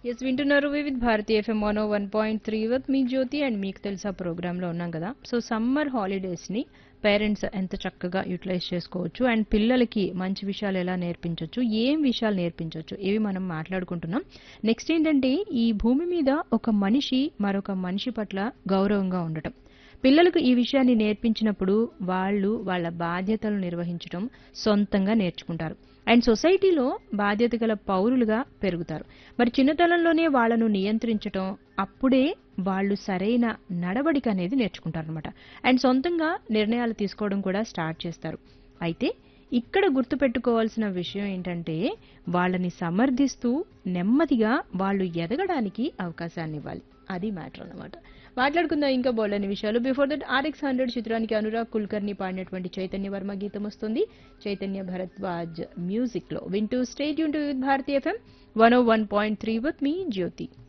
yes వింటున్నారు Vividh Bharati FM one one point three with me Jyoti and మీకు తెలుసా ప్రోగ్రాంలో ఉన్నాం కదా సో సమ్మర్ హాలిడేస్ని పేరెంట్స్ ఎంత చక్కగా యూటిలైజ్ చేసుకోవచ్చు అండ్ పిల్లలకి మంచి విషయాలు ఎలా నేర్పించవచ్చు ఏం విషయాలు నేర్పించవచ్చు ఇవి మనం మాట్లాడుకుంటున్నాం నెక్స్ట్ ఏంటంటే ఈ భూమి మీద ఒక మనిషి మరొక మనిషి పట్ల గౌరవంగా ఉండటం పిల్లలకు ఈ విషయాన్ని నేర్పించినప్పుడు వాళ్ళు వాళ్ళ బాధ్యతలు నిర్వహించడం సొంతంగా నేర్చుకుంటారు అండ్ సొసైటీలో బాధ్యత గల పౌరులుగా పెరుగుతారు మరి చిన్నతనంలోనే వాళ్ళను నియంత్రించటం అప్పుడే వాళ్ళు సరైన నడవడిక అనేది నేర్చుకుంటారనమాట అండ్ సొంతంగా నిర్ణయాలు తీసుకోవడం కూడా స్టార్ట్ చేస్తారు అయితే ఇక్కడ గుర్తుపెట్టుకోవాల్సిన విషయం ఏంటంటే వాళ్ళని సమర్థిస్తూ నెమ్మదిగా వాళ్ళు ఎదగడానికి అవకాశాన్ని ఇవ్వాలి అది మ్యాటర్ అన్నమాట మాట్లాడుకుందాం ఇంకా బోల్డని విషయాలు బిఫోర్ దట్ ఆర్ఎక్స్ హండ్రెడ్ చిత్రానికి అనురాగ్ కుల్కర్ని పాడినటువంటి చైతన్య వర్మ గీతం వస్తుంది చైతన్య భరద్వాజ్ మ్యూజిక్ లో వింటూ స్టేట్ యూన్ to Bharati FM one o one point three with me Jyothi